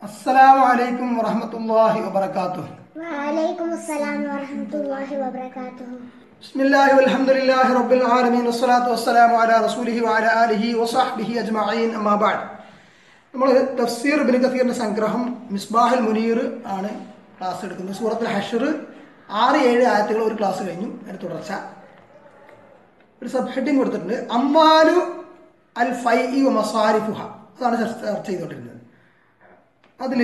السلام عليكم ورحمة الله وبركاته وعليكم السلام ورحمة الله وبركاته بسم الله والحمد لله رب العالمين والصلاة والسلام على رسوله وعلى آله وصحبه أجمعين أما بعد നമ്മൾ തഫ്സീർ ബിൻ കസീറിന്റെ സംഗ്രഹം മിസ്ബാഹുൽ മുനീർ ആണ് ക്ലാസ് എടുക്കുന്നത് സൂറത്തുൽ ഹഷർ ആറ് ഏഴ് ആയത്തുകൾ ഒരു ക്ലാസ് കഴിഞ്ഞു അതിന് തുടർച്ച ഒരു സബ് ഹെഡിങ് കൊടുത്തിട്ടുണ്ട് അമ്മാലു അൽ ഫൈ മസാരിഫുഹ അതാണ് ചർച്ച ചർച്ച ചെയ്തുകൊണ്ടിരുന്നത് അതിൽ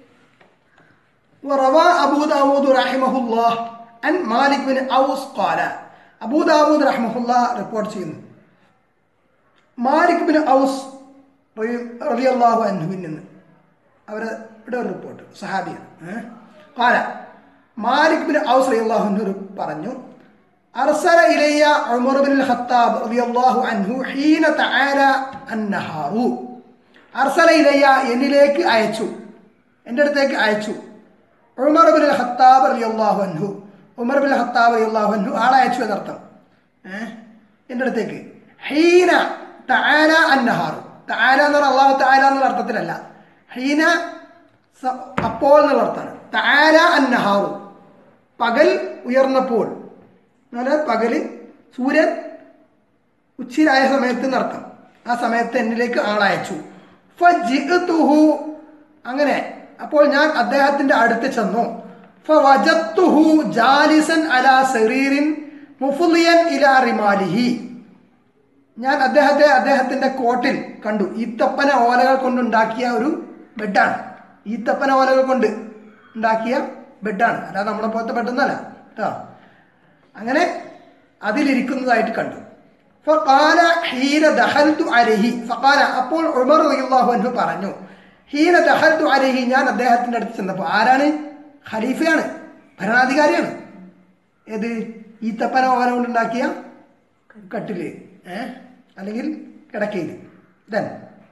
وروى أبو داود رحمه الله عن مالك بن أوس قال أبو داود رحمه الله റിപ്പോർട്ട് ചെയ്യുന്നു മാലിക് ബിൻ ഔസ് റളിയല്ലാഹു അൻഹുവിൽ നിന്ന് അവരുടെ ഒരു റിപ്പോർട്ട് സഹാബിയാണ് ഏഹ്? قال മാലിക് ബിൻ ഔസ് റളിയല്ലാഹു അൻഹു പറഞ്ഞു അർസല ഇലയ്യ ഉമർ ബിൻ ഖത്താബ് റളിയല്ലാഹു അൻഹു ഹീന തആല അന്നഹാറു അർസല ഇലയ്യ എന്നിലേക്ക് അയച്ചു എൻ്റെ അടുത്തേക്ക് അയച്ചു ഉമർ ബിൻ ഖത്താബ് റളിയല്ലാഹു അൻഹു ഉമർ ബിൻ ഖത്താബ് റളിയല്ലാഹു അൻഹു ആളെ അയച്ചു എന്നർത്ഥം ഏഹ് എൻ്റെ അടുത്തേക്ക് ഹീന തആല അന്നഹാർ തആല എന്ന് പറഞ്ഞാൽ അള്ളാഹു തആല എന്നുള്ള അർത്ഥത്തിലല്ല ഹീന സ- അപ്പോൾ എന്നുള്ള അർത്ഥമാണ് തആല അന്നഹാറു പകൽ ഉയർന്നപ്പോൾ എന്ന് പറഞ്ഞാൽ പകല് സൂര്യൻ ഉച്ചിരായ സമയത്ത് എന്നർത്ഥം ആ സമയത്ത് എന്നിലേക്ക് ആളയച്ചു ഫജിഅ്തുഹു അങ്ങനെ അപ്പോൾ ഞാൻ അദ്ദേഹത്തിന്റെ അടുത്ത് ചെന്നു ഫവജത്തുഹു ജാലിസൻ അലാ സരീറിൻ മുഫ്ലിയൻ ഇലാ റിമാലിഹി ഞാൻ അദ്ദേഹത്തെ അദ്ദേഹത്തിന്റെ കോട്ടിൽ കണ്ടു ഈത്തപ്പന ഓലകൾ കൊണ്ടുണ്ടാക്കിയ ഒരു ബെഡാണ് ഈത്തപ്പന ഓലകൾ കൊണ്ട് ഉണ്ടാക്കിയ ബെഡാണ് അല്ലാതെ നമ്മളെ പോലത്തെ ബെഡൊന്നല്ല കേട്ടോ അങ്ങനെ അതിലിരിക്കുന്നതായിട്ട് കണ്ടു ഫഖാല ഹീന ദഖൽതു അലൈഹി ഫഖാല അപ്പോൾ ഉമർ റളിയല്ലാഹു അൻഹു പറഞ്ഞു ഹീന ദഖൽതു അലൈഹി ഞാൻ അദ്ദേഹത്തിന്റെ അടുത്ത് ചെന്നപ്പോൾ ആരാണ് ഖലീഫയാണ് ഭരണാധികാരിയാണ് ഏത് ഈത്തപ്പന ഓല കൊണ്ടുണ്ടാക്കിയ കട്ടില് ഏ അല്ലെങ്കിൽ കിടക്കയിൽ ദെൻ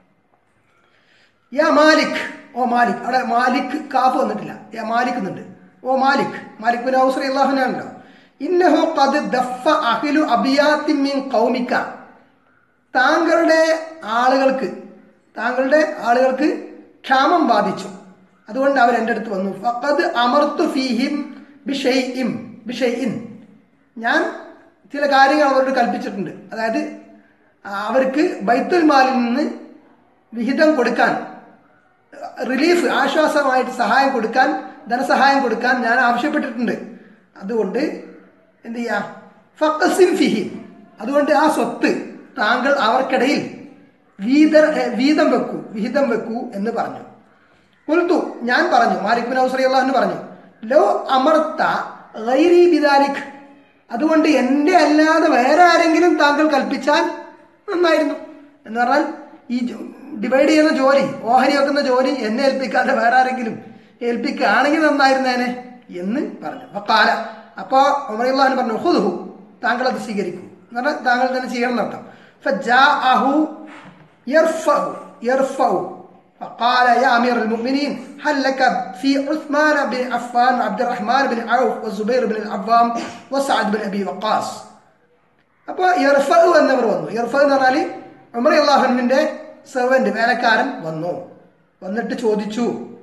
യാ മാലിക് ഓ മാലിക് അവിടെ മാലിക് കാഫ് വന്നിട്ടില്ല യാ മാലിക് എന്നുണ്ട് ഓ മാലിക് മാലിക് ബിൻ ഔസ് അള്ളാഹുനാണല്ലോ ഇന്നഹു ഖദ് ദഫ അഹ്ലു അബിയാത്തിൻ മിൻ ഖൗമിക താങ്കളുടെ ആളുകൾക്ക് താങ്കളുടെ ആളുകൾക്ക് ക്ഷാമം ബാധിച്ചു അതുകൊണ്ട് അവർ എൻ്റെ അടുത്ത് വന്നു ഫഖദ് അമർത്തു ഫീഹിം ബിഷൈഇം ബിഷൈഇൻ ഞാൻ ചില കാര്യങ്ങൾ അവരോട് കൽപ്പിച്ചിട്ടുണ്ട് അതായത് ആ, അവർക്ക് ബൈത്തുൽ മാലിൽ നിന്ന് വിഹിതം കൊടുക്കാൻ റിലീഫ് ആശ്വാസമായിട്ട് സഹായം കൊടുക്കാൻ ധനസഹായം കൊടുക്കാൻ ഞാൻ ആവശ്യപ്പെട്ടിട്ടുണ്ട് അതുകൊണ്ട് എന്ത് ചെയ്യാ ഫക്കസിം ഫിഹി അതുകൊണ്ട് ആ സ്വത്ത് താങ്കൾ അവർക്കിടയിൽ വീത വീതം വെക്കൂ വിഹിതം വെക്കൂ എന്ന് പറഞ്ഞു ഉൽത്തു ഞാൻ പറഞ്ഞു മാലിക് ബിൻ ഔസറി അള്ളാഹു പറഞ്ഞു ലോ അമർത്ത ഗൈരി ബിദാലിക് അതുകൊണ്ട് എൻ്റെ അല്ലാതെ വേറെ ആരെങ്കിലും താങ്കൾ കൽപ്പിച്ചാൽ നന്നായിരുന്നു എന്ന് പറഞ്ഞാൽ ഈ ഡിവൈഡ് ചെയ്യുന്ന ജോലി ഓഹരി വെക്കുന്ന ജോലി എന്നെ ഏൽപ്പിക്കാതെ വേറെ ആരെങ്കിലും ഏൽപ്പിക്കുകയാണെങ്കിൽ നന്നായിരുന്നേനെ എന്ന് പറഞ്ഞു അപ്പൊ കാല അപ്പോ ഉമറുല്ലാഹൻ പറഞ്ഞു ഹുദുഹു താങ്കൾ അത് സ്വീകരിക്കൂ എന്ന് പറഞ്ഞാൽ താങ്കൾ തന്നെ ചെയ്യണം എന്നർത്ഥം ഫജാഅഹു യർഫഉ യർഫഉ فقال يا أمير المؤمنين هل لك في عثمان بن عفان وعبد الرحمن بن عوف والزبير بن العوام وسعد بن أبي وقاص അപ്പോൾ ഇർഫ എന്നവർ വന്നു ഇർഫ എന്ന് പറഞ്ഞാൽ ഉമർ അള്ളാഹുവിൻ്റെ സെർവൻറ്റ് വേലക്കാരൻ വന്നു വന്നിട്ട് ചോദിച്ചു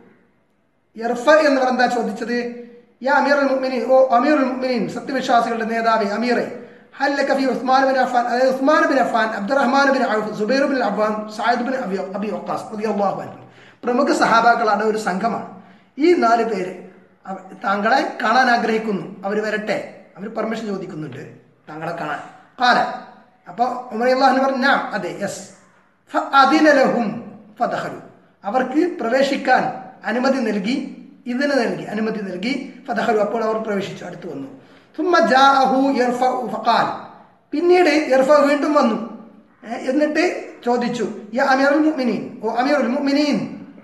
ഇർഫ എന്ന് പറഞ്ഞ എന്താ ചോദിച്ചത് യാ അമീർ മുഅ്മിനീൻ ഓ അമീർ മുഅ്മിനീൻ സത്യവിശ്വാസികളുടെ നേതാവേ അമീറെ ഹല്ലക ഫി ഉസ്മാൻ ബിൻ അഫ്ഫാൻ അതായത് Uthman bin Affan Abdurrahman bin Auf Zubair bin Awwam Saad bin Abi Abi Waqqas റളിയല്ലാഹു അൻഹു പ്രമുഖ സഹാബാക്കളാണ് ഒരു സംഘമാണ് ഈ നാല് പേര് അവ- താങ്കളെ കാണാൻ ആഗ്രഹിക്കുന്നു അവർ വരട്ടെ അവർ പെർമിഷൻ ചോദിക്കുന്നുണ്ട് താങ്കളെ കാണാൻ കാല അപ്പോൾ ഉമർ അള്ളാഹു പറഞ്ഞു ഞാൻ അതെ യെസ് അതിനലഹും ഫതഹലു അവർക്ക് പ്രവേശിക്കാൻ അനുമതി നൽകി ഇതിന് നൽകി അനുമതി നൽകി ഫതഹലു അപ്പോൾ അവർ പ്രവേശിച്ചു അടുത്ത് വന്നു സുമ്മ ജാഅഹു യർഫഉ ഫഖാൽ പിന്നീട് യർഫ വീണ്ടും വന്നു ഏ, എന്നിട്ട് ചോദിച്ചു യാ അമീറുൽ മുഅ്മിനീൻ ഓ അമീറുൽ മുഅ്മിനീൻ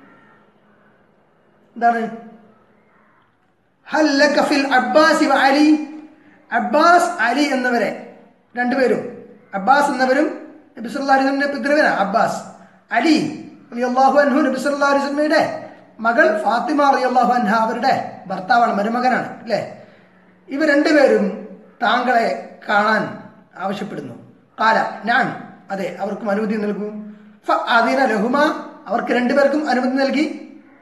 എന്താണ് ഹല്ലക ഫിൽ അബ്ബാസ് വ അലി അബ്ബാസ് അലി എന്നവരെ രണ്ടുപേരും അബ്ബാസ് എന്നവരും നബി സല്ലല്ലാഹു അലൈഹി വസല്ലമയുടെ പിതൃവനാണ് അബ്ബാസ് അലി റളിയല്ലാഹു അൻഹു നബി സല്ലല്ലാഹു അലൈഹി വസല്ലമയുടെ മകൾ ഫാത്തിമ റളിയല്ലാഹു അൻഹ അവരുടെ ഭർത്താവാണ് മരുമകനാണ് അല്ലേ ഇവർ രണ്ടുപേരും താങ്കളെ കാണാൻ ആവശ്യപ്പെടുന്നു കാല ഞാൻ അതെ അവർക്കും അനുമതി നൽകൂ ഫ അതിന ലഹുമ അവർക്ക് രണ്ടുപേർക്കും അനുമതി നൽകി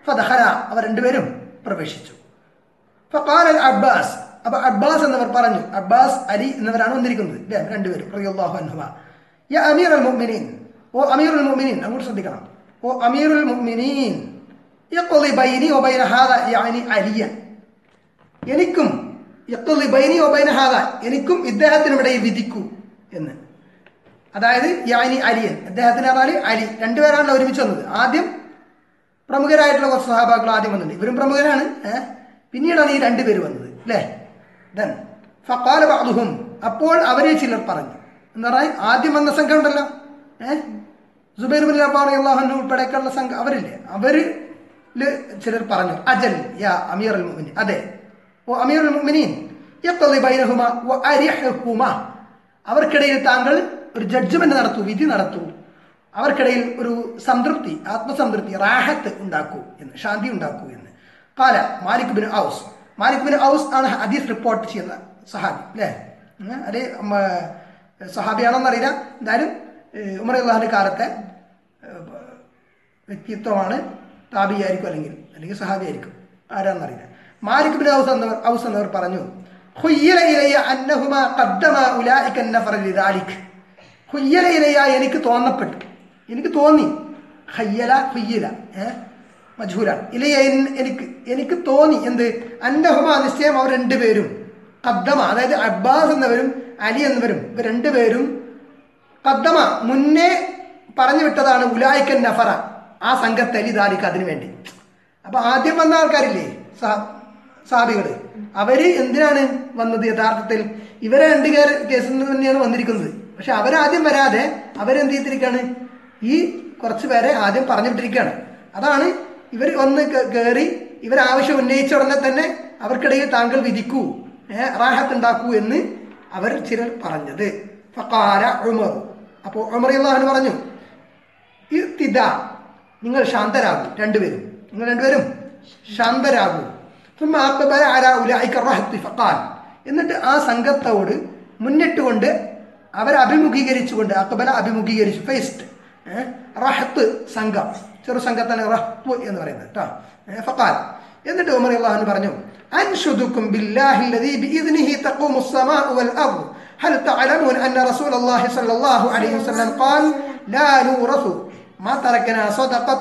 ഫദഖല അവർ രണ്ടുപേരും പ്രവേശിച്ചു ഫഖാല അൽ അബ്ബാസ് അപ്പൊ അബ്ബാസ് എന്നവർ പറഞ്ഞു അബ്ബാസ് അലി എന്നിവരാണ് വന്നിരിക്കുന്നത് ഇല്ലേ? രണ്ടുപേരും റളിയല്ലാഹു അൻഹുമ യാ അമീർ അൽ മുഅ്മിനീൻ ഓ അമീറുൽ മുഅ്മിനീൻ അങ്ങോട്ട് ശ്രദ്ധിക്കണം ഓ അമീറുൽ മുഅ്മിനീൻ യഖ്ളി ബൈനി വബൈന ഹാദ യാനി അലിയൻ എനിക്കും യഖ്ളി ബൈനി വബൈന ഹാദ എനിക്കും ഇദ്ദേഹത്തിനിടയിൽ വിധിക്കൂ എന്ന് അതായത് യാനി അലിയൻ അദ്ദേഹത്തിന് പറഞ്ഞാൽ അലി രണ്ടുപേരാണല്ലോ ഒരുമിച്ച് വന്നത് ആദ്യം പ്രമുഖരായിട്ടുള്ള കുറച്ച് സഹാബാക്കൾ ആദ്യം വന്നിട്ടുണ്ട് ഇവരും പ്രമുഖരാണ് ഏഹ് പിന്നീടാണ് ഈ രണ്ടുപേര് വന്നത് അല്ലേ ദൻ ഫക്കാല ബാദുഹും അപ്പോൾ അവരെ ചിലർ പറഞ്ഞു എന്താ പറയുക ആദ്യം വന്ന സംഘം ഉണ്ടല്ലോ ഏഹ് സുബൈർ ബിൻ അബ്ബാർ അള്ളാഹു ഉൾപ്പെടെയൊക്കെയുള്ള സംഘം അവരില്ലേ അവരിൽ ചിലർ പറഞ്ഞു അജൽ യാ അമീർ അൽ മുഅ്മിനീൻ അതെ ഓ അമീർ അൽ മുഅ്മിനീൻ യഖ്ളി ബൈനഹുമ വ അരിഹുമ അവർക്കിടയിൽ താങ്കൾ ഒരു ജഡ്ജ്മെന്റ് നടത്തൂ വിധി നടത്തൂ അവർക്കിടയിൽ ഒരു സംതൃപ്തി ആത്മസംതൃപ്തി റാഹത്ത് ഉണ്ടാക്കൂ എന്ന് ശാന്തി ഉണ്ടാക്കൂ എന്ന് കാല മാലിക് ബിൻ ഔസ് മാലിക് ബിൻ ഔസ് ആണ് ഹദീസ് റിപ്പോർട്ട് ചെയ്യുന്ന സഹാബി അല്ലേ ഉം, അല്ലെ ഉം, സഹാബിയാണോന്ന് അറിയില്ല എന്തായാലും ഏഹ്, ഉമർ അള്ളാഹിന്റെ കാലത്തെ ഏഹ്, വ്യക്തിത്വമാണ് താബിയായിരിക്കും അല്ലെങ്കിൽ അല്ലെങ്കിൽ സഹാബിയായിരിക്കും ആരാന്നറിയില്ല മാലിക് ബിൻ ഔസ് എന്നവർ ഔസ് എന്നവർ പറഞ്ഞു "ഖുയ്യില ഇലയ്യ അന്നഹുമ ഖദ്ദമ ഉലായിക അന്നഫറ ലിദാലിക്." ഖുയ്യില ഇലയ്യ എനിക്ക് തോന്നപ്പെട്ടു എനിക്ക് തോന്നി ഖയ്യല ഖുയ്യില ഏഹ് മജ്ഹൂലാണ് ഇലയ്യ എൻ- എനിക്ക് എനിക്ക് തോന്നി എന്ത് അന്നഹുമ നിശ്ചയം അവർ രണ്ടുപേരും ഖദ്ദമ അതായത് അബ്ബാസ് എന്നവരും അലി എന്നവരും ഇവർ രണ്ടുപേരും കദ്ദമ മുന്നേ പറഞ്ഞു വിട്ടതാണ് ഉലായിക്കൻ നഫറ ആ സംഘത്തെ അലിദാലിക്ക് അതിനു വേണ്ടി അപ്പൊ ആദ്യം വന്ന ആൾക്കാരില്ലേ സാബികള് അവര് എന്തിനാണ് വന്നത് യഥാർത്ഥത്തിൽ ഇവരെ രണ്ട് കേർ കേസിൽ നിന്ന് തന്നെയാണ് വന്നിരിക്കുന്നത് പക്ഷെ അവരാദ്യം വരാതെ അവരെന്ത് ചെയ്തിരിക്കുകയാണ് ഈ കുറച്ച് പേരെ ആദ്യം പറഞ്ഞു വിട്ടിരിക്കുകയാണ് അതാണ് ഇവർ വന്ന് കയറി ഇവർ ആവശ്യം ഉന്നയിച്ച ഉടനെ തന്നെ അവർക്കിടയിൽ താങ്കൾ വിധിക്കൂ ഏഹ് റാഹത്ത് ഉണ്ടാക്കൂ എന്ന് അവർ ചിലർ പറഞ്ഞത് ഫക്കാല ഉമർ അപ്പോൾ ഉമർ അള്ളാഹു പറഞ്ഞു ഇർത്തിദ നിങ്ങൾ ശാന്തരാകൂ രണ്ടുപേരും നിങ്ങൾ രണ്ടുപേരും ശാന്തരാകൂ ثم أقبل على أولئك الرهط فقال എന്നിട്ട് ആ സംഘത്തോട് മുന്നിട്ടുകൊണ്ട് അവരെ അഭിമുഖീകരിച്ചുകൊണ്ട് അക്ബല അഭിമുഖീകരിച്ചു ഫേസ്റ്റ് റഹത്ത് സംഘം ചെറു സംഘത്താണ് റഹ്ബ് എന്ന് പറയുന്നത് കേട്ടോ ഏ, ഫഖാൽ എന്നിട്ട് ഉമർ അള്ളാഹു പറഞ്ഞു അൻഷുദുക്കും ബില്ലാഹി الذي بإذنه تقوم السماء والأرض هل تعلمون أن رسول الله صلى الله عليه وسلم قال لا نورث ما تركنا صدقة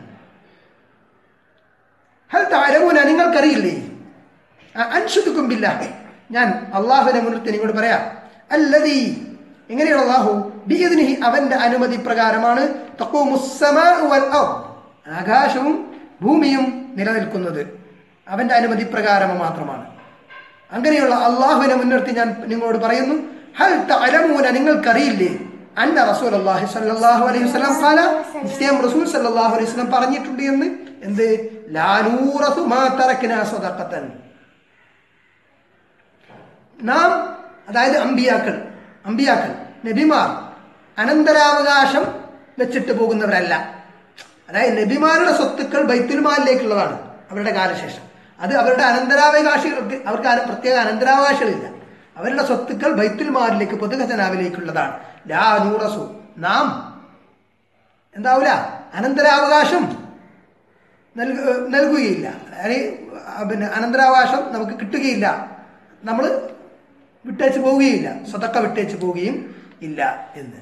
ഹൽ താരമൂന നിങ്ങൾക്കറിയില്ലേ അൻഷുദുക്കും ബില്ല ഞാൻ അള്ളാഹുവിനെ മുൻനിർത്തി നിങ്ങളോട് പറയാം അല്ലതീ എങ്ങനെയാണ് അള്ളാഹു ബിയദിനിഹി അവന്റെ അനുമതി പ്രകാരമാണ് തഖൂമുസ്സമാഉ വൽ അർദ്. ആകാശവും ഭൂമിയും നിലനിൽക്കുന്നത് അവന്റെ അനുമതി പ്രകാരം മാത്രമാണ് അങ്ങനെയുള്ള അള്ളാഹുവിനെ മുൻനിർത്തി ഞാൻ നിങ്ങളോട് പറയുന്നു ഹൽ തഅലമൂന നിങ്ങൾക്കറിയില്ലേ അന്ന റസൂൽ അള്ളാഹി സല്ലല്ലാഹു അലൈഹി വസല്ലം ഖാല നിശ്ചയം റസൂൽ സല്ലല്ലാഹു അലൈഹി വസല്ലം പറഞ്ഞിട്ടുണ്ട് എന്ന് എന്ത് ലാനൂറസു മാ തറക്കിന സദഖത്തൻ നാം അതായത് അമ്പിയാക്കൾ അമ്പിയാക്കൾ നബിമാർ അനന്തരാവകാശം വെച്ചിട്ട് പോകുന്നവരല്ല അതായത് നബിമാരുടെ സ്വത്തുക്കൾ ബൈത്തുൽമാലിലേക്കുള്ളതാണ് അവരുടെ കാലശേഷം അത് അവരുടെ അനന്തരാവകാശികൾക്ക് അവർക്ക് ആ പ്രത്യേക അനന്തരാവകാശങ്ങളില്ല അവരുടെ സ്വത്തുക്കൾ ബൈത്തുൽമാലിലേക്ക് പൊതുഖജനാവിലേക്കുള്ളതാണ് ലാ നൂറസു നാം എന്താവൂല അനന്തരാവകാശം നൽക നൽകുകയില്ല അതായത് പിന്നെ അനന്തരാവകാശം നമുക്ക് കിട്ടുകയില്ല നമ്മൾ വിട്ടേച്ച് പോവുകയില്ല സ്വതക്ക വിട്ടേച്ച് പോവുകയും ഇല്ല എന്ന്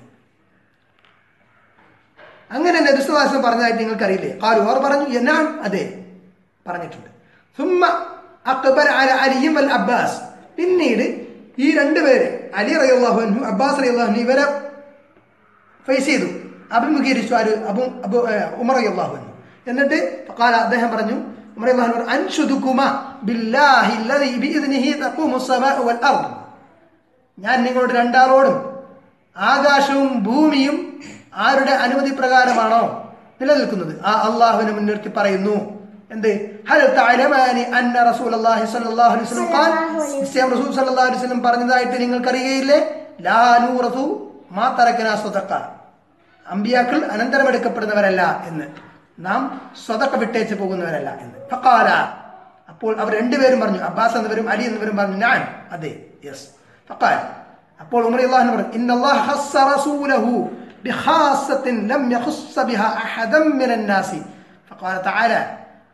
അങ്ങനെ നബിസ്വാസം പറഞ്ഞതായിട്ട് നിങ്ങൾക്കറിയില്ലേ ആരും അവർ പറഞ്ഞു എന്നാണ് അതെ പറഞ്ഞിട്ടുണ്ട് സുമ്മ അക്ബർ അല അലിയും അൽ അബ്ബാസ് പിന്നീട് ഈ രണ്ടുപേര് അലി റയ്യാഹു അബ്ബാസ് റയ്യാഹു ഇവരെ ഫേസ് ചെയ്തു അഭിമുഖീകരിച്ചു ആര് അബു അബു ഏഹ്, ഉമർ അള്ളാഹു എന്നിട്ട് കാല അദ്ദേഹം പറഞ്ഞു ഉമർ അള്ളാഹു പറഞ്ഞു അൻഷുദുക്കുമ ബില്ലാഹി അല്ലദീ ബിഇദ്നിഹി തഖൂമു സ്സമാഉ വൽ അർദ് ഞാൻ നിങ്ങളോട് രണ്ടാളോടും ആകാശവും ഭൂമിയും ആരുടെ അനുമതി പ്രകാരമാണോ നിലനിൽക്കുന്നത് ആ അള്ളാഹുവിനെ മുൻനിർത്തി പറയുന്നു എന്ത് ഹൽ തഅലമാനി അന്ന റസൂലുള്ളാഹി സ്വല്ലല്ലാഹു അലൈഹി വസല്ലം ഖാൽ നിശ്ചയം റസൂൽ സ്വല്ലല്ലാഹു അലൈഹി വസല്ലം പറഞ്ഞതായിട്ട് നിങ്ങൾക്കറിയുകയില്ലേ ലാ നൂറസു മാ തറക്കനാ സ്വതക്ക അമ്പിയാക്കൾ അനന്തരമെടുക്കപ്പെടുന്നവരല്ല എന്ന് നാം സ്വതക്ക വിട്ടേച്ച് പോകുന്നവരല്ല എന്ന് ഫഖാല അപ്പോൾ അവർ രണ്ടുപേരും പറഞ്ഞു അബ്ബാസ് എന്നിവരും അലി എന്നിവരും പറഞ്ഞു ഞാൻ അതെ യെസ് ഫഖാൽ അപ്പോൾ ഉമർ അള്ളാഹു പറഞ്ഞു ഇന്നല്ലാഹ ഖസ്സ റസൂലഹു ബിഖാസത്തിൻ ലം യഖുസ്സ ബിഹാ അഹദൻ മിനൻ നാസി ഫഖാല തആല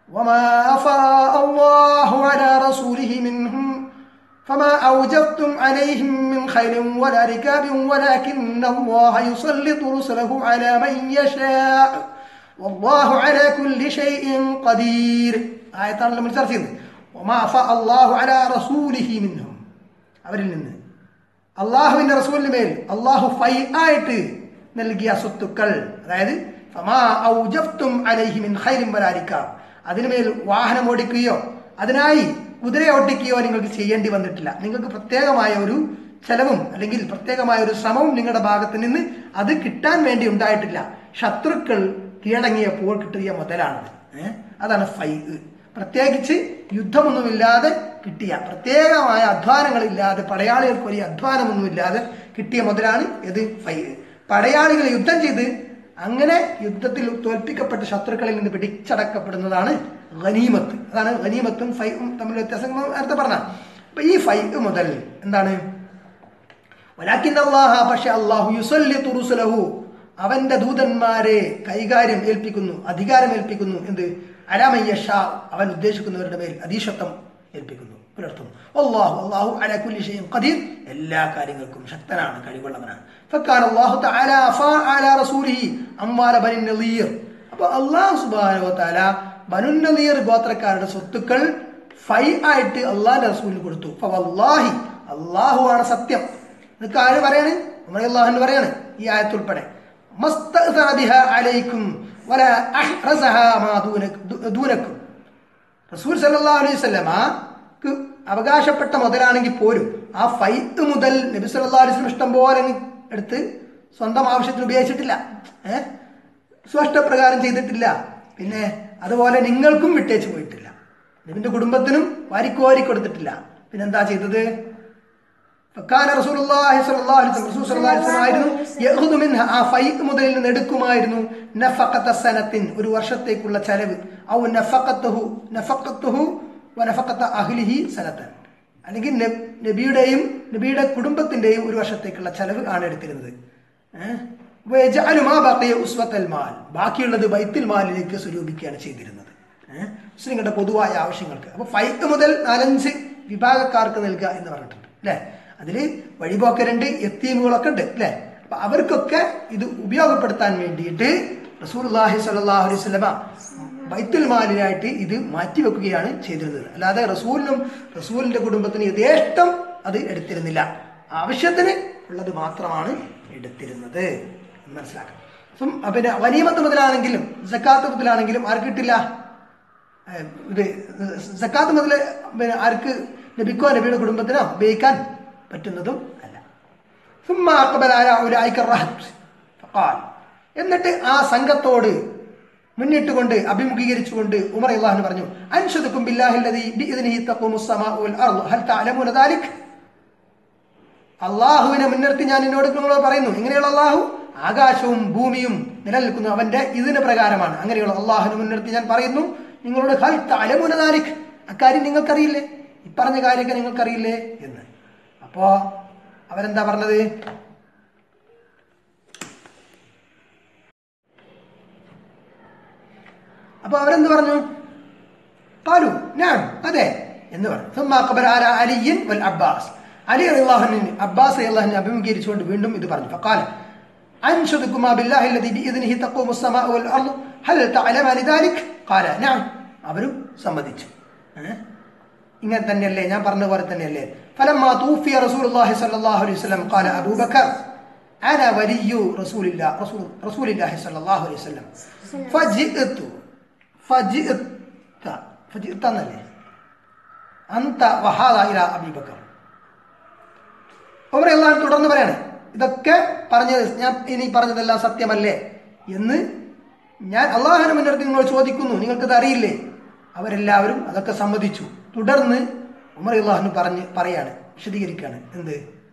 وما أفاء الله على رسوله منهم فما أوجبتم عليهم من خير ولا ركاب ولكن الله يسلط رسله على من يشاء والله على كل شيء قدير آية നമ്മൾ ചർച്ച ചെയ്യുന്നത് وما أفاء الله على رسوله منهم അവരിൽ നിന്ന് അള്ളാഹുവിന്റെ റസൂലിന് മേൽ അള്ളാഹു ഫൈ ആയിട്ട് നൽകിയ സ്വത്തുക്കൾ അതായത് ഫമാ ഔജഫ്തും അലൈഹി മിൻ ഖൈരിൻ വലാരിക്കാം അതിനുമേൽ വാഹനം ഓടിക്കുകയോ അതിനായി കുതിര ഓട്ടിക്കുകയോ നിങ്ങൾക്ക് ചെയ്യേണ്ടി വന്നിട്ടില്ല നിങ്ങൾക്ക് പ്രത്യേകമായ ഒരു ചെലവും അല്ലെങ്കിൽ പ്രത്യേകമായ ഒരു ശ്രമവും നിങ്ങളുടെ ഭാഗത്ത് നിന്ന് അത് കിട്ടാൻ വേണ്ടി ഉണ്ടായിട്ടില്ല ശത്രുക്കൾ കീഴടങ്ങിയപ്പോൾ കിട്ടിയ മുതലാണത് ഏഹ് അതാണ് ഫൈ പ്രത്യേകിച്ച് യുദ്ധമൊന്നുമില്ലാതെ കിട്ടിയ പ്രത്യേകമായ അധ്വാനങ്ങളില്ലാതെ പടയാളികൾക്ക് വലിയ അധ്വാനമൊന്നുമില്ലാതെ കിട്ടിയ മുതലാണ് ഇത് ഫൈ പടയാളികൾ യുദ്ധം ചെയ്ത് അങ്ങനെ യുദ്ധത്തിൽ തോൽപ്പിക്കപ്പെട്ട ശത്രുക്കളിൽ നിന്ന് പിടിച്ചടക്കപ്പെടുന്നതാണ് ഗനീമത്ത് അതാണ് ഗനീമത്തും ഫൈവും തമ്മിൽ വ്യത്യാസം നേരത്തെ പറഞ്ഞ അപ്പൊ ഈ ഫൈ മുതൽ എന്താണ് വലാക്കിൻ അള്ളാഹ പക്ഷെ അള്ളാഹു യുസല്ലി തുറുസുലഹു അവന്റെ ദൂതന്മാരെ കൈകാര്യം ഏൽപ്പിക്കുന്നു അധികാരം ഏൽപ്പിക്കുന്നു എന്ത് അലാമയ്യഷ അവൻ ഉദ്ദേശിക്കുന്നവരുടെ മേൽ അധീശത്വം ഏൽപ്പിക്കുന്നു പുലർത്തുന്നു അള്ളാഹു അള്ളാഹു അലകുല്ലി ഷൈഇൻ ഖദീർ എല്ലാ കാര്യങ്ങൾക്കും ശക്തനാണ് കഴിവുള്ളവനാണ് ഫക്കാൻ അള്ളാഹു തആല അഫാ അലാ റസൂലിഹി അംവാല ബനി നളീർ അപ്പോൾ അള്ളാഹു സുബ്ഹാനഹു വ തആല ബനു നളീർ ഗോത്രക്കാരുടെ സ്വത്തുക്കൾ ഫൈ ആയിട്ട് അള്ളാഹിന്റെ റസൂലിന് കൊടുത്തു ഫവല്ലാഹി അള്ളാഹു ആണ് സത്യം ഇതൊക്കെ ആര് പറയാണ് ഉമർ അള്ളാഹു പറയാണ് ഈ ആയത്തുൾപ്പെടെ മസ്തഅ്സന ബിഹാ അലൈക്കും വല അഹ്റസഹാ മാ ദൂനക്- ദൂ- ദൂനക്കും റസൂൽ സല്ലല്ലാഹു അലൈഹി വസല്ലമക്ക് അവകാശപ്പെട്ട മുതലാണെങ്കിൽ പോലും ആ ഫൈത്ത് മുതൽ നബി സല്ലല്ലാഹു അലൈഹി വസല്ലം ഇഷ്ടം പോലെ അങ്ങ് എടുത്ത് സ്വന്തം ആവശ്യത്തിന് ഉപയോഗിച്ചിട്ടില്ല ഏഹ് സ്വഷ്ടപ്രകാരം ചെയ്തിട്ടില്ല പിന്നെ അതുപോലെ നിങ്ങൾക്കും വിട്ടേച്ച് പോയിട്ടില്ല നബിന്റെ കുടുംബത്തിനും വാരിക്കോരി കൊടുത്തിട്ടില്ല പിന്നെന്താ ചെയ്തത് ഫക്കാന റസൂലുള്ളാഹി സ്വല്ലല്ലാഹു അലൈഹി വസല്ലം റസൂൽ സ്വല്ലല്ലാഹു അലൈഹി വസല്ലം ആയിരുന്നു യഖുദു മിൻഹ ആ ഫൈത്ത് മുതലിൽ നിന്ന് എടുക്കുമായിരുന്നു നഫഖത സനത്തിൻ ഒരു വർഷത്തേക്കുള്ള ചെലവ് ഔ നഫഖത്തുഹു നഫഖത്തുഹു വ നഫഖത അഹ്ലിഹി സനത്തൻ അല്ലെങ്കിൽ നബ്- നബിയുടെയും നബിയുടെ കുടുംബത്തിന്റെയും ഒരു വർഷത്തേക്കുള്ള ചെലവ് ആണ് എടുത്തിരുന്നത് ഏഹ്? വയജഅലു മാ ബഖിയ ഉസ്വത്തൽ മാൽ ബാക്കിയുള്ളത് ബൈത്തുൽ മാലിലേക്ക് സ്വരൂപിക്കുകയാണ് ചെയ്തിരുന്നത് ഏഹ്? മുസ്ലിങ്ങളുടെ പൊതുവായ ആവശ്യങ്ങൾക്ക് അപ്പൊ ഫൈത്ത് മുതൽ നാലഞ്ച് വിഭാഗക്കാർക്ക് നൽകുക എന്ന് പറഞ്ഞിട്ടുണ്ട് അല്ലെ അതില് വഴിപോക്കരുണ്ട് എത്തീമുകളൊക്കെ ഉണ്ട് അല്ലെ അപ്പൊ അവർക്കൊക്കെ ഇത് ഉപയോഗപ്പെടുത്താൻ വേണ്ടിയിട്ട് റസൂൽഹി സല്ലാഹു അലൈഹി സ്വലമ ബൈത്തുൽ മാലിനായിട്ട് ഇത് മാറ്റിവെക്കുകയാണ് ചെയ്തിരുന്നത് അല്ലാതെ റസൂലിനും റസൂലിന്റെ കുടുംബത്തിന് യഥേഷ്ടം അത് എടുത്തിരുന്നില്ല ആവശ്യത്തിന് ഉള്ളത് മാത്രമാണ് എടുത്തിരുന്നത് എന്ന് മനസ്സിലാക്കാം അപ്പം പിന്നെ വനീമത്ത് മുതലാണെങ്കിലും സക്കാത്ത് മുതലാണെങ്കിലും ആർക്ക് കിട്ടില്ല ഏഹ് ഇത് സക്കാത്ത് മുതൽ പിന്നെ ആർക്ക് ലഭിക്കോ നബിയുടെ കുടുംബത്തിനോ ഉപയോഗിക്കാൻ പറ്റുന്നതും അല്ല ثم أقبل على أولئك الرهط فقال എന്നിട്ട് ആ സംഘത്തോട് മുന്നിട്ടുകൊണ്ട് അഭിമുഖീകരിച്ചുകൊണ്ട് ഉമർ അള്ളാഹു പറഞ്ഞു അൻഷദുക്കും ബില്ലാഹില്ലദീ ബിഇദ്നിഹി തഖൂമു സ്സമാഉ വൽ അർളു ഹൽ തഅലമൂന ദാലിക് അള്ളാഹുവിനെ മുൻനിർത്തി ഞാൻ എന്നോട് നിങ്ങളോട് പറയുന്നു ഇങ്ങനെയുള്ള അള്ളാഹു ആകാശവും ഭൂമിയും നിലനിൽക്കുന്നു അവന്റെ ഇതിന് പ്രകാരമാണ് അങ്ങനെയുള്ള അള്ളാഹുവിനെ മുൻനിർത്തി ഞാൻ പറയുന്നു നിങ്ങളോട് ഹൽ തഅലമൂന ദാലിക് അക്കാര്യം നിങ്ങൾക്കറിയില്ലേ ഈ പറഞ്ഞ കാര്യമൊക്കെ നിങ്ങൾക്കറിയില്ലേ എന്ന് അപ്പോ അവരെന്താ പറഞ്ഞത് അപ്പൊ അവരെന്ത് പറഞ്ഞു പാലു ഞാൻ അതെ എന്ന് പറഞ്ഞു ثم أقبل على علي والعباس അലി അള്ളാഹുവിന് അബ്ബാസ് അള്ളാഹിനെ അഭിമുഖീകരിച്ചുകൊണ്ട് വീണ്ടും ഇത് പറഞ്ഞു فقال أنشدكما بالله الذي بإذنه تقوم السماء والأرض هل تعلمان ذلك قال نعم അവരും സമ്മതിച്ചു ഏഹ്? ഇങ്ങനെ തന്നെയല്ലേ ഞാൻ പറഞ്ഞ പോലെ തന്നെയല്ലേ فلما توفي رسول الله صلى الله عليه وسلم قال أبو بكر أنا ولي رسول الله رسول رسول الله صلى الله عليه وسلم فجئت فجئت فجئت എന്നല്ലേ അന്ത വഹാദ ഇല അബീബക്കർ ഉമർ അള്ളാഹു തുടർന്ന് പറയാണ് ഇതൊക്കെ പറഞ്ഞത് ഞാൻ ഇനി പറഞ്ഞതെല്ലാം സത്യമല്ലേ എന്ന് ഞാൻ അള്ളാഹുവിനെ മുന്നിട്ട് നിങ്ങളോട് ചോദിക്കുന്നു നിങ്ങൾക്കത് അറിയില്ലേ അവരെല്ലാവരും അതൊക്കെ സമ്മതിച്ചു തുടർന്ന് ഉമർ അള്ളാഹുന് പറഞ്ഞ് പറയാണ് വിശദീകരിക്കുകയാണ് എന്ത്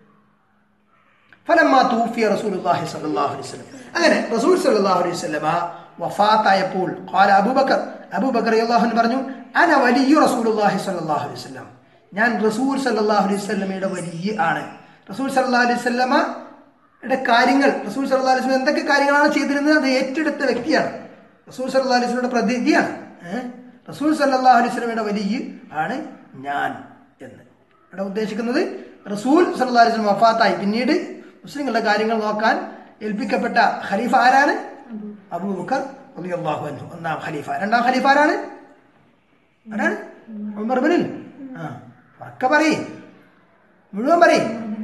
ഫലമാ തൂഫിയ റസൂലുള്ളാഹി സ്വല്ലല്ലാഹു അലൈഹി വസല്ലം അങ്ങനെ റസൂൽ സ്വല്ലല്ലാഹു അലൈഹി വസല്ലമ വഫാത്തായപ്പോൾ ഖാല അബൂബക്കർ അബൂബക്കർ റളിയല്ലാഹു അൻഹു പറഞ്ഞു അന വലിയ റസൂലുള്ളാഹി സ്വല്ലല്ലാഹു അലൈഹി വസല്ലം ഞാൻ റസൂൽ സല്ലല്ലാഹു അലൈഹി വസല്ലമയുടെ വലിയ ആണ് റസൂൽ സല്ലല്ലാഹു അലൈഹി വസല്ലമയുടെ കാര്യങ്ങൾ റസൂൽ സല്ലല്ലാഹു അലൈഹി വസല്ലം എന്തൊക്കെ കാര്യങ്ങളാണ് ചെയ്തിരുന്നത് അത് ഏറ്റെടുത്ത വ്യക്തിയാണ് റസൂൽ സല്ലല്ലാഹു അലൈഹി വസല്ലമയുടെ പ്രതിനിധിയാണ് ഏഹ്? റസൂൽ സല്ലല്ലാഹു അലൈഹി വസല്ലമയുടെ വലിയ ആണ് ഞാൻ എന്ന് ഇവിടെ ഉദ്ദേശിക്കുന്നത് റസൂൽ സല്ലല്ലാഹു അലൈഹി വസല്ലം വഫാത്തായി പിന്നീട് മുസ്ലിങ്ങളുടെ കാര്യങ്ങൾ നോക്കാൻ ഏൽപ്പിക്കപ്പെട്ട ഖലീഫ ആരാണ് അബൂബക്കർ റളിയല്ലാഹു അൻഹു ഒന്നാം ഖലീഫ രണ്ടാം ഖലീഫ ആരാണ് ആരാണ് ഉമർ ബിൻ ആ ഒക്കെ പറയ് മുഴുവൻ പറയ്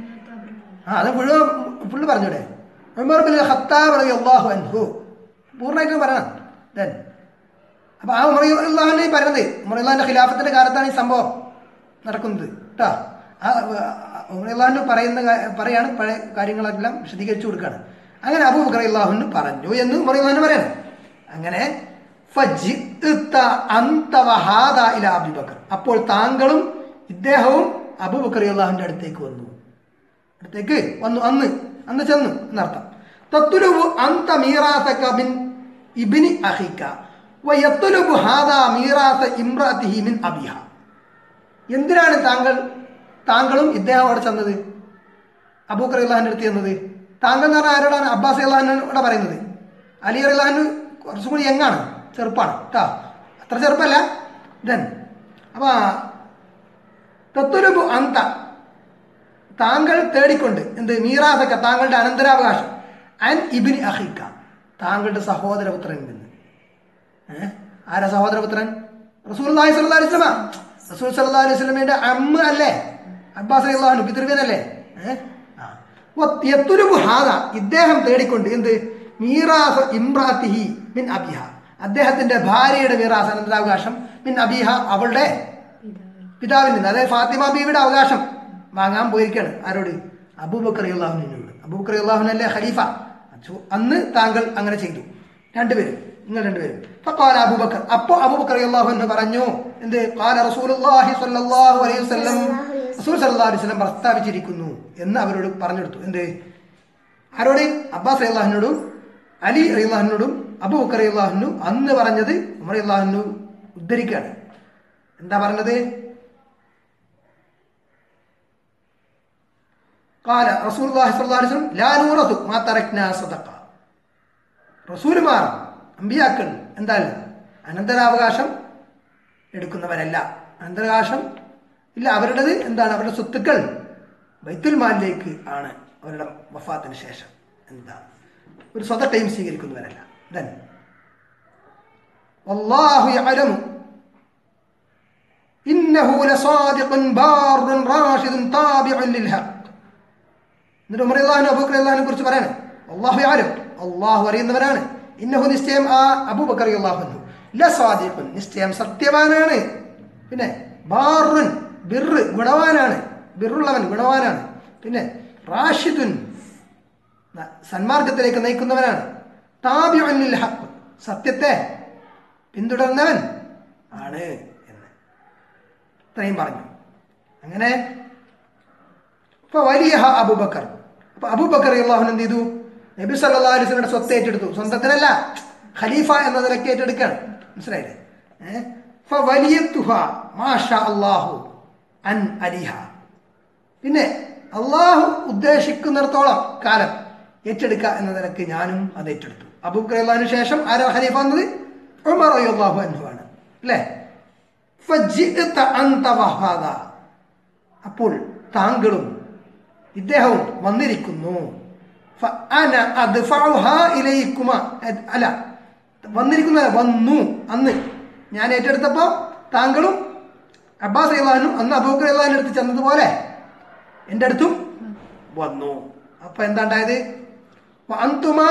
ആ അത് മുഴുവൻ ഫുള്ള് പറഞ്ഞൂടെ ഉമർ ബിൻ ഖത്താബ് റളിയല്ലാഹു അൻഹു പൂർണ്ണമായിട്ടും പറയണം ദെൻ അപ്പൊ ആ ഉമർ അള്ളാഹുനെ പറയുന്നത് ഉമർ അള്ളാഹിന്റെ ഖിലാഫത്തിന്റെ കാലത്താണ് ഈ സംഭവം നടക്കുന്നത് കേട്ടോ ആ ഉമർ അള്ളാഹു പറയുന്ന കാ- പറയാണ് പഴയ കാര്യങ്ങളെല്ലാം വിശദീകരിച്ചു കൊടുക്കുകയാണ് അങ്ങനെ അബൂ ബക്കർ അള്ളാഹുന് പറഞ്ഞു എന്ന് ഉമർ അള്ളാഹുന് പറയണം അങ്ങനെ ഫജിഅ്ത അന്ത വഹാദ ഇല അബൂബക്കർ അപ്പോൾ താങ്കളും ഇദ്ദേഹവും അബൂബക്കർ അള്ളാഹുന്റെ അടുത്തേക്ക് വന്നു അടുത്തേക്ക് വന്നു അന്ന് അന്ന് ചെന്നു എന്നർത്ഥം തത്തുലുബു അന്ത മീറാസക മിൻ ഇബ്നി അഹിക വയത്തുലുബു ഹാദാ മീറാസ ഇമ്രാത്തിഹി മിൻ അബിഹ എന്തിനാണ് താങ്കൾ താങ്കളും ഇദ്ദേഹം അവിടെ ചെന്നത് അബൂക്കർ അള്ളാഹിന്റെ അടുത്ത് ചെന്നത് താങ്കൾ എന്ന് പറഞ്ഞാൽ ആരോടാണ് അബ്ബാസ് അള്ളാഹിനോട് പറയുന്നത് അലി അള്ളാഹിന് കുറച്ചും കൂടി യങ്ങാണ് ചെറുപ്പാണ് കേട്ടോ അത്ര ചെറുപ്പമല്ല ദെൻ അപ്പൊ തത്തുലുബു അന്ത താങ്കൾ തേടിക്കൊണ്ട് എന്ത് മീറാസക്ക താങ്കളുടെ അനന്തരാവകാശം അൻ ഇബിൻ അഹിക്ക താങ്കളുടെ സഹോദരപുത്രനിൽ നിന്ന് ഏഹ് ആരാ സഹോദരപുത്രൻ റസൂൽ അലൈഹി സ്വല്ലല്ലാഹു അലൈഹി വസല്ലമ റസൂൽ സല്ലല്ലാഹു അലൈഹി വസല്ലമയുടെ അമ്മ അല്ലേ അബ്ബാസ് റളിയല്ലാഹു പിതൃവ്യനല്ലേ ഏഹ് ആ. വ- യത്തുലുബു ഹാദ ഇദ്ദേഹം തേടിക്കൊണ്ട് എന്ത് മീറാസ് ഇമ്രാത്തിഹി മിൻ അബിഹ അദ്ദേഹത്തിന്റെ ഭാര്യയുടെ മീറാസ് അനന്തരാവകാശം മിൻ അബിഹ അവളുടെ പിതാവിൽ നിന്ന് അതായത് ഫാത്തിമ ബീവിയുടെ അവകാശം വാങ്ങാൻ പോയിരിക്കുകയാണ് ആരോട് അബൂബക്കർ അള്ളാഹുവിനോട് അബൂബക്കർ അള്ളാഹുനല്ലേ ഖലീഫ അച്ചു- അന്ന് താങ്കൾ അങ്ങനെ ചെയ്തു രണ്ടുപേരും നിങ്ങൾ രണ്ടുപേരും ഫഖാല അബൂബക്കർ അപ്പോൾ അബൂബക്കർ അള്ളാഹു എന്ന് പറഞ്ഞു എന്ത് ഖാല റസൂലുള്ളാഹി സ്വല്ലല്ലാഹു അലൈഹി വസല്ലം റസൂൽ സല്ലല്ലാഹു അലൈഹി വസല്ലം പ്രസ്താവിച്ചിരിക്കുന്നു എന്ന് അവരോട് പറഞ്ഞു കൊടുത്തു എന്ത് ആരോട് അബ്ബാസ് അള്ളാഹിനോടും അലി അള്ളാഹിനോടും അബൂബക്കർ അള്ളാഹുനു അന്ന് പറഞ്ഞത് ഉമർ അള്ളാഹുനു ഉദ്ധരിക്കുകയാണ് എന്താ പറഞ്ഞത് قال رسول الله صلى الله عليه وسلم لا نورث ما تركنا صدقه റസൂലുമാർ അമ്പിയാക്കൾ എന്തായാലും അനന്തരാവകാശം എടുക്കുന്നവരല്ല അനന്തരാവകാശം ഇല്ല അവരുടേത് എന്താണ് അവരുടെ സ്വത്തുക്കൾ ബൈത്തുൽ മാലിലേക്ക് ആണ് അവരുടെ വഫാത്തിന് ശേഷം എന്താണ് ഒരു സ്വതട്ടയും സ്വീകരിക്കുന്നവരല്ല ദൻ والله يعلم إنه لصادق بار راشد تابع للحق എന്നിട്ട് ഉമർ അള്ളാഹുനും അബൂബക്കർ അള്ളാഹിനെ കുറിച്ച് പറയാണ് അള്ളാഹു ആരും അള്ളാഹു അറിയുന്നവനാണ് ഇന്നഹു നിശ്ചയം ആ അബൂബക്കർ അള്ളാഹുന്നു ലസ്വാദിഖുൻ നിശ്ചയം സത്യവാനാണ് പിന്നെ ബാറുൻ ബിറ് ഗുണവാനാണ് ബിറുള്ളവൻ ഗുണവാനാണ് പിന്നെ റാഷിദുൻ ന- സന്മാർഗത്തിലേക്ക് നയിക്കുന്നവനാണ് താബിഉൻ ലിൽ ഹഖ് സത്യത്തെ പിന്തുടർന്നവൻ ആണ് എന്ന് ഇത്രയും പറഞ്ഞു അങ്ങനെ ഇപ്പൊ വലിയ അബൂബക്കർ അപ്പൊ അബൂബക്കർ അള്ളാഹുൻ എന്ത് ചെയ്തു നബി സല്ലല്ലാഹു അലൈഹി വസല്ലമയുടെ സ്വത്ത് ഏറ്റെടുത്തു സ്വന്തത്തിനല്ല ഖലീഫ എന്ന നിലയ്ക്ക് ഏറ്റെടുക്കുകയാണ് മനസ്സിലായില്ലേ ഏഹ് ഫ വലിയത്തുഹ മാഷാ അല്ലാഹു അൻ അലിഹ പിന്നെ അള്ളാഹു ഉദ്ദേശിക്കുന്നിടത്തോളം കാലം ഏറ്റെടുക്കുക എന്ന നിലക്ക് ഞാനും അത് ഏറ്റെടുത്തു അബൂബക്കർ അള്ളാഹിന് ശേഷം ആരോ ഖലീഫ എന്നത് ഉമർ അള്ളാഹു അൻഹു ആണ് അല്ലേ ഫജിഅ്ത അൻത വഹാദ അപ്പോൾ താങ്കളും ഇദ്ദേഹവും വന്നിരിക്കുന്നു ഫ- അന അദ്ഫഉഹാ ഇലൈക്കുമ അത് അല്ല വന്നിരിക്കുന്ന വന്നു അന്ന് ഞാൻ ഏറ്റെടുത്തപ്പോൾ താങ്കളും അബ്ബാസ് അള്ളഹാനും അന്ന് അബൂബക്കർ അള്ളഹാനും അടുത്ത് ചെന്നതുപോലെ എൻ്റെ അടുത്തും വന്നു അപ്പൊ എന്താണ്ടായത് അന്തുമാ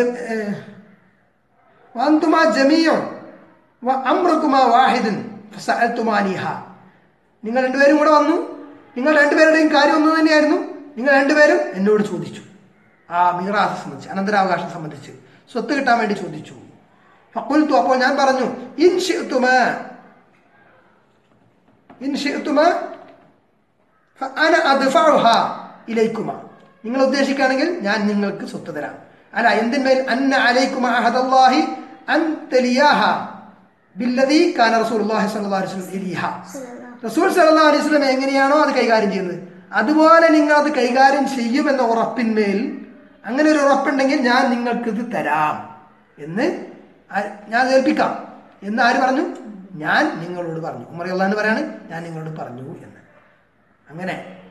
അന്തുമാ ജമിയോ അമ്രുക്കുമാ വാഹിദൻ ഫസഅൽതുമാനിഹ നിങ്ങൾ രണ്ടുപേരും കൂടെ വന്നു നിങ്ങൾ രണ്ടുപേരുടെയും കാര്യം ഒന്ന് തന്നെയായിരുന്നു നിങ്ങൾ രണ്ടുപേരും എന്നോട് ചോദിച്ചു ആ മീറാസ് സംബന്ധിച്ച് അനന്തരാവകാശം സംബന്ധിച്ച് സ്വത്ത് കിട്ടാൻ വേണ്ടി ചോദിച്ചു ഫക്കുൽത്തു അപ്പോൾ ഞാൻ പറഞ്ഞു ഇൻഷിത്തുമ ഇൻഷിത്തുമ അന അദ്ഫഉഹ ഇലൈക്കുമ നിങ്ങൾ ഉദ്ദേശിക്കുകയാണെങ്കിൽ ഞാൻ നിങ്ങൾക്ക് സ്വത്ത് തരാം അല്ല എന്തിന്മേൽ അന്ന അലൈക്കുമ അഹദല്ലാഹി അൻ തലിയാഹ ബില്ലദീ കാന റസൂലുള്ളാഹി സ്വല്ലല്ലാഹു അലൈഹി വസല്ലം ഇലിഹ റസൂൽ സല്ലല്ലാഹു അലൈഹി വസല്ലം എങ്ങനെയാണോ അത് കൈകാര്യം ചെയ്യുന്നത് അതുപോലെ നിങ്ങൾ അത് കൈകാര്യം ചെയ്യുമെന്ന ഉറപ്പിന്മേൽ അങ്ങനെ ഒരു ഉറപ്പുണ്ടെങ്കിൽ ഞാൻ നിങ്ങൾക്ക് ഇത് തരാം എന്ന് ആ- ഞാൻ ഏൽപ്പിക്കാം എന്ന് ആര് പറഞ്ഞു ഞാൻ നിങ്ങളോട് പറഞ്ഞു ഉമർ അള്ളഹാന്ന് പറയാണ് ഞാൻ നിങ്ങളോട് പറഞ്ഞു എന്ന് അങ്ങനെ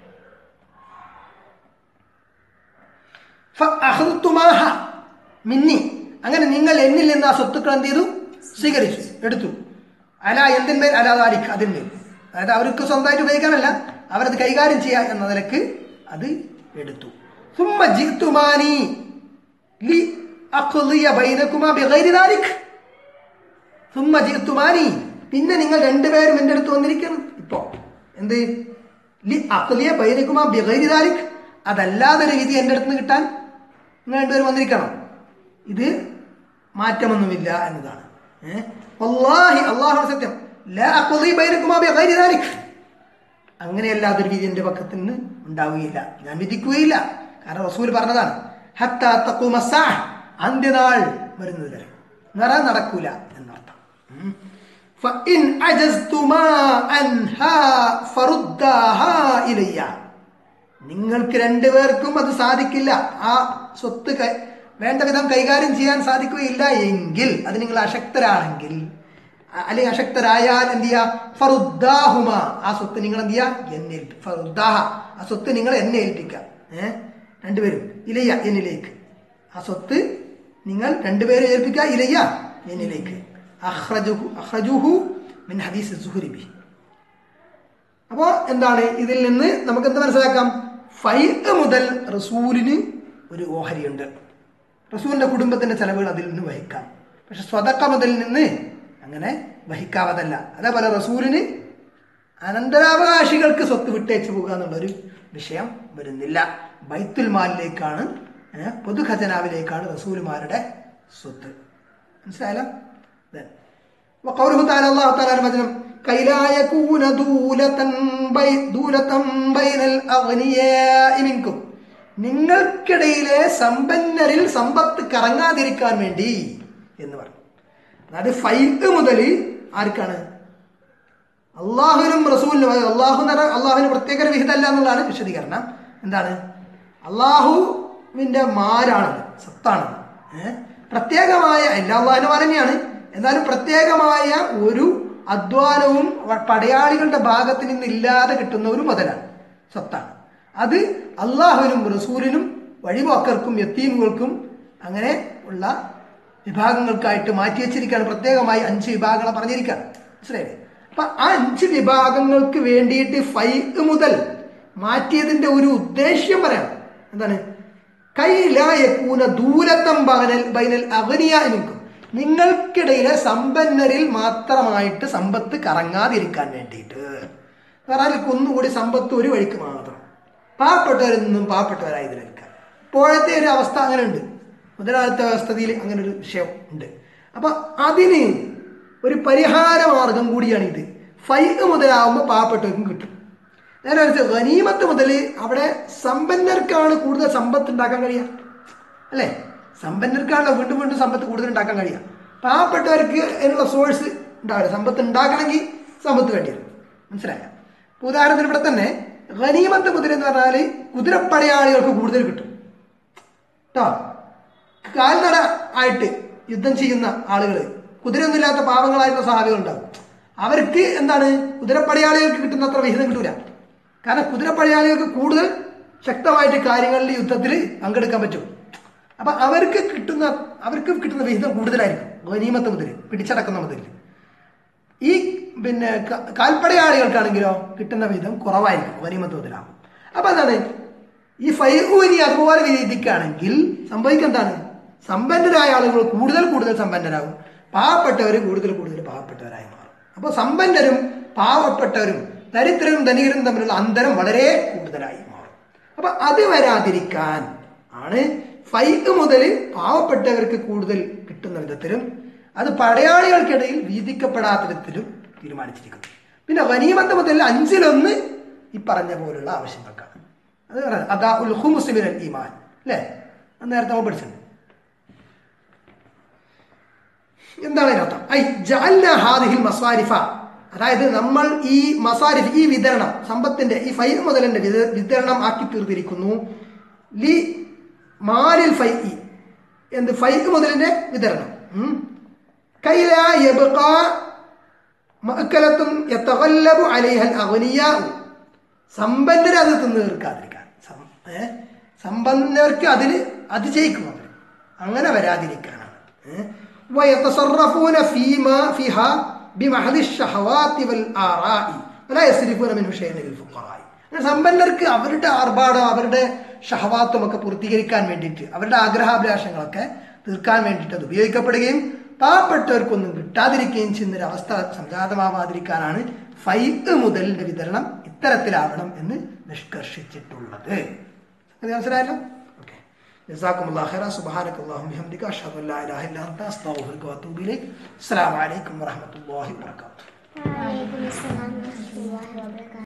ഫഅഖ്തുമാഹ മിന്നി അങ്ങനെ നിങ്ങൾ എന്നിൽ നിന്ന് ആ സ്വത്തുക്കൾ എന്ത് ചെയ്തു സ്വീകരിച്ചു എടുത്തു അല എന്തിന്മേൽ അല താരിഖ് അതിന്മേൽ അതായത് അവർക്ക് സ്വന്തമായിട്ട് ഉപയോഗിക്കാനല്ല അവരത് കൈകാര്യം ചെയ്യുക എന്ന നിലക്ക് അത് എടുത്തു സുമ്മ ജിത്തുമാനി ലി അഖ്ളിയ ബൈനകുമാ ബിഗൈരി ദാലിക് സുമ്മ ജിത്തുമാനി പിന്നെ നിങ്ങൾ രണ്ടുപേരും എൻ്റെ അടുത്ത് വന്നിരിക്കണം ഇപ്പോ എന്ത് ലി അഖ്ലിയ ബൈനകുമാ ബിഗൈരി ദാലിക് അതല്ലാതെ ഒരു വിധി എൻ്റെ അടുത്ത് നിന്ന് കിട്ടാൻ നിങ്ങൾ രണ്ടുപേരും വന്നിരിക്കണം ഇത് മാറ്റമൊന്നുമില്ല എന്നതാണ് ഏഹ് വല്ലാഹി അള്ളാഹു സത്യം ലാ അഖ്ലി ബൈനകുമാ ബിഗൈരി ദാലിക് അങ്ങനെയല്ലാതെ ഒരു വിധി എൻ്റെ പക്കത്ത് നിന്ന് ഉണ്ടാവുകയില്ല ഞാൻ വിധിക്കുകയില്ല കാരണം റസൂൽ പറഞ്ഞതാണ് ഹത്താ തഖൂമ സ്സാഅ. അന്ത്യനാൾ വരുന്നത് വരെ എന്ന് പറഞ്ഞാൽ നടക്കൂല എന്നർത്ഥം ഉം. فإن عجزتما عنها فرداها إليّ. നിങ്ങൾക്ക് രണ്ടുപേർക്കും അത് സാധിക്കില്ല ആ സ്വത്ത് കൈ- വേണ്ട വിധം കൈകാര്യം ചെയ്യാൻ സാധിക്കുകയില്ല എങ്കിൽ അത് നിങ്ങൾ അശക്തരാണെങ്കിൽ അ- അല്ലെങ്കിൽ അശക്തരായാൽ എന്ത് ചെയ്യാ ഫറുദ്ദാഹുമ ആ സ്വത്ത് നിങ്ങൾ എന്ത് ചെയ്യാ എന്നെ ഏൽപ്പി- ഫറുദ്ദാഹ ആ സ്വത്ത് നിങ്ങൾ എന്നെ ഏൽപ്പിക്കുക ഏഹ് രണ്ടുപേരും ഇലയ്യ എന്നിലേക്ക് ആ സ്വത്ത് നിങ്ങൾ രണ്ടുപേരും ഏൽപ്പിക്കുക ഇലയ്യ എന്നിലേക്ക് അഹ്റജുഹു അഹ്റജുഹു മിൻ ഹദീസ് സുഹുരിബി അപ്പോൾ എന്താണ് ഇതിൽ നിന്ന് നമുക്ക് എന്ത് മനസ്സിലാക്കാം ഫൈഹ് മുതൽ റസൂലിന് ഒരു ഓഹരിയുണ്ട് റസൂലിന്റെ കുടുംബത്തിന്റെ ചെലവുകൾ അതിൽ നിന്ന് വഹിക്കാം പക്ഷെ സ്വതക്ക മുതൽ നിന്ന് അങ്ങനെ വഹിക്കാവതല്ല അതേപോലെ റസൂലിന് അനന്തരാവകാശികൾക്ക് സ്വത്ത് വിട്ടേച്ചു പോകുക എന്നുള്ളൊരു വിഷയം വരുന്നില്ല ബൈത്തുൽ മാലിലേക്കാണ് ഏ, പൊതുഖജനാവിലേക്കാണ് റസൂലുമാരുടെ സ്വത്ത് മനസ്സിലായല്ലോ Then, وقوله تعالى الله تعالى വചനം كي لا يكون دولة بي دولة بين الأغنياء منكم നിങ്ങൾക്കിടയിലെ സമ്പന്നരിൽ സമ്പത്ത് കറങ്ങാതിരിക്കാൻ വേണ്ടി എന്ന് പറഞ്ഞു അതായത് ഫൈവ് മുതൽ ആർക്കാണ് അള്ളാഹുവിനും റസൂലിനും അതായത് അള്ളാഹു എന്ന് പറഞ്ഞാൽ അള്ളാഹുവിന് പ്രത്യേക ഒരു വിഹിതമല്ല എന്നുള്ളതാണ് വിശദീകരണം എന്താണ് അള്ളാഹുവിന്റെ മാലാണ് സത്താണ് ഏഹ് പ്രത്യേകമായ എല്ലാ അള്ളാഹിന്റെ മാല തന്നെയാണ് എന്നാലും പ്രത്യേകമായ ഒരു അധ്വാനവും വ- പടയാളികളുടെ ഭാഗത്ത് നിന്ന് ഇല്ലാതെ കിട്ടുന്ന ഒരു മുതലാണ് സ്വത്താണ് അത് അള്ളാഹുവിനും റസൂലിനും വഴിപോക്കർക്കും യത്തീമുകൾക്കും അങ്ങനെ ഉള്ള വിഭാഗങ്ങൾക്കായിട്ട് മാറ്റി വെച്ചിരിക്കുകയാണ് പ്രത്യേകമായി അഞ്ച് വിഭാഗങ്ങളെ പറഞ്ഞിരിക്കുകയാണ് മനസ്സിലായില്ലേ അപ്പൊ ആ അഞ്ച് വിഭാഗങ്ങൾക്ക് വേണ്ടിയിട്ട് ഫൈവ് മുതൽ മാറ്റിയതിന്റെ ഒരു ഉദ്ദേശ്യം പറയാം എന്താണ് കൈലായക്കൂന ദൂരത്തം ബൈനൽ ബൈനൽ അഗ്നിയ നിൽക്കും നിങ്ങൾക്കിടയിലെ സമ്പന്നരിൽ മാത്രമായിട്ട് സമ്പത്ത് കറങ്ങാതിരിക്കാൻ വേണ്ടിയിട്ട് പറഞ്ഞാൽ ഒന്നുകൂടി സമ്പത്ത് ഒരു വഴിക്ക് മാത്രം പാവപ്പെട്ടവരിൽ നിന്നും പാവപ്പെട്ടവരായി ഇതിലെടുക്കാൻ ഇപ്പോഴത്തെ ഒരു അവസ്ഥ അങ്ങനെ ഉണ്ട് മുതലാളിത്ത വ്യവസ്ഥയിൽ അങ്ങനെ ഒരു വിഷയം ഉണ്ട് അപ്പൊ അതിന് ഒരു പരിഹാര മാർഗം കൂടിയാണ് ഇത് ഫൈവ് മുതലാവുമ്പോൾ പാവപ്പെട്ടവർക്കും കിട്ടും നേരെ മറിച്ച് ഗനീമത്ത് മുതൽ അവിടെ സമ്പന്നർക്കാണ് കൂടുതൽ സമ്പത്ത് ഉണ്ടാക്കാൻ കഴിയുക അല്ലേ സമ്പന്നർക്കാണല്ലോ വീണ്ടും വീണ്ടും സമ്പത്ത് കൂടുതൽ ഉണ്ടാക്കാൻ കഴിയുക പാവപ്പെട്ടവർക്ക് അതിനുള്ള സോഴ്സ് ഉണ്ടാവില്ല സമ്പത്ത് ഉണ്ടാക്കണമെങ്കിൽ സമ്പത്ത് വേണ്ടി വരും മനസ്സിലായോ ഇപ്പൊ ഉദാഹരണത്തിന് ഇവിടെ തന്നെ ഗനീമത്ത് മുതൽ എന്ന് പറഞ്ഞാൽ കുതിരപ്പടയാളികൾക്ക് കൂടുതൽ കിട്ടും കേട്ടോ കാൽനട ആയിട്ട് യുദ്ധം ചെയ്യുന്ന ആളുകൾ കുതിരയൊന്നുമില്ലാത്ത പാവങ്ങളായിരുന്ന സഹാബികൾ ഉണ്ടാവും അവർക്ക് എന്താണ് കുതിരപ്പടയാളികൾക്ക് കിട്ടുന്ന അത്ര വിഹിതം കിട്ടൂല കാരണം കുതിരപ്പടയാളികൾക്ക് കൂടുതൽ ശക്തമായിട്ട് കാര്യങ്ങളിൽ യുദ്ധത്തിൽ പങ്കെടുക്കാൻ പറ്റും അപ്പൊ അവർക്ക് കിട്ടുന്ന അവർക്ക് കിട്ടുന്ന വിഹിതം കൂടുതലായിരിക്കും ഗനീമത്ത് മുതൽ പിടിച്ചടക്കുന്ന മുതൽ ഈ പിന്നെ ക- കാൽപ്പടയാളികൾക്കാണെങ്കിലോ കിട്ടുന്ന വിധം കുറവായിരിക്കും ഗനീമത്ത് മുതലാകും അപ്പൊ എന്താണ് ഈ ഫൈഹൂനി അതുപോലെ വിധിക്കുകയാണെങ്കിൽ സംഭവിക്കുക എന്താണ് സമ്പന്നരായ ആളുകൾ കൂടുതൽ കൂടുതൽ സമ്പന്നരാകും പാവപ്പെട്ടവർ കൂടുതൽ കൂടുതൽ പാവപ്പെട്ടവരായി മാറും അപ്പോൾ സമ്പന്നരും പാവപ്പെട്ടവരും ദരിദ്രരും ധനികരും തമ്മിലുള്ള അന്തരം വളരെ കൂടുതലായി മാറും അപ്പൊ അത് വരാതിരിക്കാൻ ആണ് ഫൈവ് മുതൽ പാവപ്പെട്ടവർക്ക് കൂടുതൽ കിട്ടുന്ന വിധത്തിലും അത് പടയാളികൾക്കിടയിൽ വീതിക്കപ്പെടാത്ത വിധത്തിലും തീരുമാനിച്ചിരിക്കുന്നു പിന്നെ വനീമന്ത മുതൽ അഞ്ചിലൊന്ന് ഈ പറഞ്ഞ പോലുള്ള ആവശ്യങ്ങൾക്കാണ് അത് പറഞ്ഞത്. അതാ ഉൽ ഹുമുസ്ലിമിൻ ഈമാൻ അല്ലേ അത് നേരത്തെ നമ്മൾ പഠിച്ചിട്ടുണ്ട് എന്താണ് അതിനർത്ഥം ഐ ജഅൽന ഹാദിഹിൽ മസാരിഫ അതായത് നമ്മൾ ഈ മസാരിഫ് ഈ വിതരണം സമ്പത്തിന്റെ ഈ ഫൈ മുതലിന്റെ വിത- വിതരണം ആക്കി തീർത്തിരിക്കുന്നു ലി മാലിൽ ഫൈ എന്ത് ഫൈ മുതലിന്റെ വിതരണം ഉം. കൈലാ യബ്ഖാ മഅക്കലത്തും യതഗല്ലബു അലൈഹൽ അഗ്നിയാഉ സമ്പന്നർ അത് തിന്നു തീർക്കാതിരിക്കാൻ സം- ഏ? സമ്പന്നർക്ക് അതിൽ അതിജയിക്കും അവർ അങ്ങനെ വരാതിരിക്കാനാണ് ഏ? വയതസറഫൂന ഫീമാ ഫിഹ ബിമഹദി الشهوات والآراء ولا يصرفون منه شيئا للفقراء അങ്ങനെ സമ്പന്നർക്ക് അവരുടെ ആർഭാടം അവരുടെ ഷഹവാത്തും ഒക്കെ പൂർത്തീകരിക്കാൻ വേണ്ടിയിട്ട് അവരുടെ ആഗ്രഹാഭിലാഷങ്ങളൊക്കെ തീർക്കാൻ വേണ്ടിയിട്ട് അത് ഉപയോഗിക്കപ്പെടുകയും പാവപ്പെട്ടവർക്കൊന്നും കിട്ടാതിരിക്കുകയും ചെയ്യുന്ന ഒരു അവസ്ഥ സംജാതമാവാതിരിക്കാനാണ് ഫൈവ് മുതലിന്റെ വിതരണം ഇത്തരത്തിലാവണം എന്ന് നിഷ്കർഷിച്ചിട്ടുള്ളത് അത് മനസ്സിലായല്ലോ ഓക്കെ جزاكم الله خيرا سبحانك اللهم وبحمدك اشهد ان لا اله الا انت استغفرك واتوب اليك السلام عليكم ورحمه الله وبركاته വലൈക്കും അസ്സലാം വറഹ്മത്തുള്ളാഹി വബറകാതുഹു